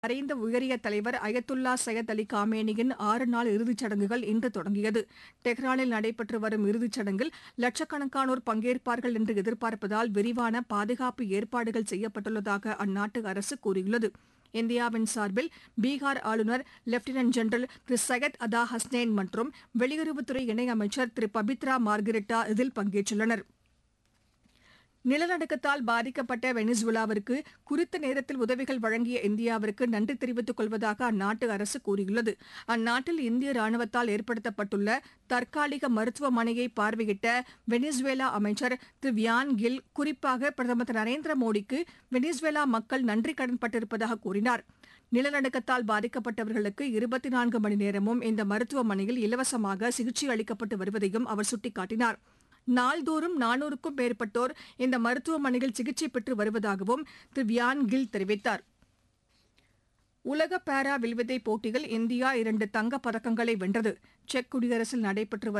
மறைந்த உயரிய தலைவர் அயத்துல்லா சையத் அலி காமேனியின் ஆறு நாள் இறுதிச் சடங்குகள் இன்று தொடங்கியது டெஹ்ரானில் நடைபெற்று வரும் இறுதிச் சடங்கில் லட்சக்கணக்கானோர் பங்கேற்பார்கள் என்று எதிர்பார்ப்பதால் விரிவான பாதுகாப்பு ஏற்பாடுகள் செய்யப்பட்டுள்ளதாக அந்நாட்டு அரசு கூறியுள்ளது இந்தியாவின் சார்பில் பீகார் ஆளுநர் லெப்டினன்ட் ஜெனரல் திரு சையத் அதா ஹஸ்னைன் மற்றும் வெளியுறவுத்துறை இணையமைச்சர் திரு பபித்ரா மார்கரெட்டா இதில் பங்கேற்றுள்ளனா் நிலநடுக்கத்தால் பாதிக்கப்பட்ட வெனிசுலாவிற்கு குறித்த நேரத்தில் உதவிகள் வழங்கிய இந்தியாவிற்கு நன்றி தெரிவித்துக் கொள்வதாக அந்நாட்டு அரசு கூறியுள்ளது அந்நாட்டில் இந்திய ராணுவத்தால் ஏற்படுத்தப்பட்டுள்ள தற்காலிக மருத்துவமனையை பார்வையிட்ட வெனிசுவேலா அமைச்சர் திரு வியான் கில் குறிப்பாக பிரதமர் திரு நரேந்திர மோடிக்கு வெனிசுவேலா மக்கள் நன்றி கடன்பட்டிருப்பதாக கூறினார் நிலநடுக்கத்தால் பாதிக்கப்பட்டவர்களுக்கு இருபத்தி நான்கு மணி நேரமும் இந்த மருத்துவமனையில் இலவசமாக சிகிச்சை அளிக்கப்பட்டு வருவதையும் அவர் சுட்டிக்காட்டினார் நாள்தோறும் நானூறுக்கும் மேற்பட்டோர் இந்த மருத்துவமனையில் சிகிச்சை பெற்று வருவதாகவும் திரு வியான் கில் தெரிவித்தார் உலக பாரா வில்வித்தை போட்டியில் இந்தியா இரண்டு தங்கப் பதக்கங்களை வென்றது செக் குடியரசில் நடைபெற்று வரும்